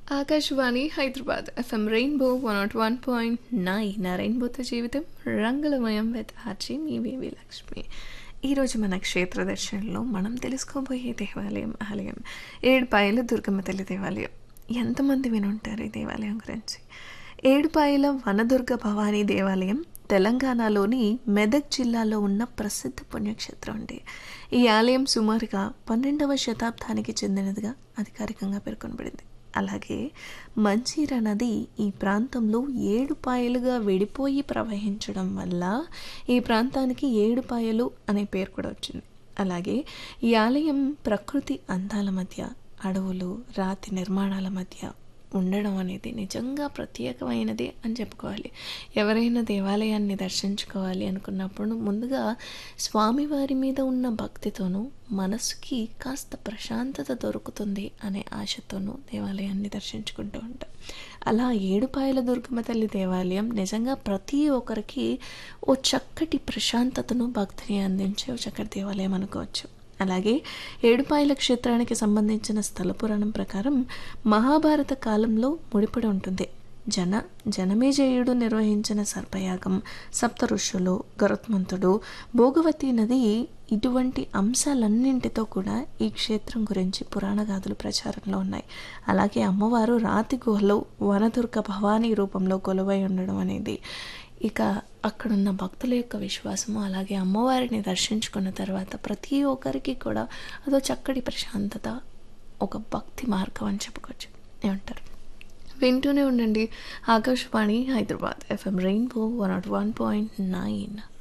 Akashvani Hyderabad FM rainbow one not one point nine రెయిన్బోతో జీవితం రంగులమయం విత్ ఆర్జీ మీ బేబీ లక్ష్మి ఈరోజు మన క్షేత్ర దర్శనంలో మనం తెలుసుకోబోయే దేవాలయం ఆలయం ఏడుపాయల దుర్గమ్మ తల్లి దేవాలయం ఎంతమంది వినుంటారు ఈ దేవాలయం గురించి ఏడుపాయల వనదుర్గ భవానీ దేవాలయం తెలంగాణలోని మెదక్ జిల్లాలో ఉన్న ప్రసిద్ధ పుణ్యక్షేత్రం అండి ఈ ఆలయం సుమారుగా పన్నెండవ శతాబ్దానికి చెందినదిగా అధికారికంగా పేర్కొనబడింది అలాగే మంజీరా నది ఈ ప్రాంతంలో ఏడు పాయలుగా విడిపోయి ప్రవహించడం వల్ల ఈ ప్రాంతానికి ఏడు పాయలు అనే పేరు కూడా వచ్చింది అలాగే ఈ ఆలయం ప్రకృతి అందాల మధ్య అడవులు రాతి నిర్మాణాల మధ్య ఉండడం అనేది నిజంగా ప్రత్యేకమైనది అని చెప్పుకోవాలి ఎవరైనా దేవాలయాన్ని దర్శించుకోవాలి అనుకున్నప్పుడు ముందుగా స్వామివారి మీద ఉన్న భక్తితోనూ మనసుకి కాస్త ప్రశాంతత దొరుకుతుంది అనే ఆశతోనూ దేవాలయాన్ని దర్శించుకుంటూ ఉంటాం అలా ఏడుపాయల దుర్గమ్మ తల్లి దేవాలయం నిజంగా ప్రతి ఒక్కరికి ఓ చక్కటి ప్రశాంతతను భక్తిని అందించే ఓ చక్కటి దేవాలయం అనుకోవచ్చు అలాగే ఏడుపాయల క్షేత్రానికి సంబంధించిన స్థల పురాణం ప్రకారం మహాభారత కాలంలో ముడిపడి ఉంటుంది జన జనమేజయుడు నిర్వహించిన సర్పయాగం సప్త ఋషులు గరుత్మంతుడు భోగవతి నది ఇటువంటి అంశాలన్నింటితో కూడా ఈ క్షేత్రం గురించి పురాణ గాథలు ప్రచారంలో ఉన్నాయి అలాగే అమ్మవారు రాతి గుహలో వనదుర్గ భవానీ రూపంలో కొలువై ఉండడం అనేది ఇక అక్కడున్న భక్తుల యొక్క విశ్వాసము అలాగే అమ్మవారిని దర్శించుకున్న తర్వాత ప్రతి ఒక్కరికి కూడా అదో చక్కటి ప్రశాంతత ఒక భక్తి మార్గం అని చెప్పుకోవచ్చు ఏమంటారు వింటూనే ఉండండి Akashvani Hyderabad FM rainbow one not one point nine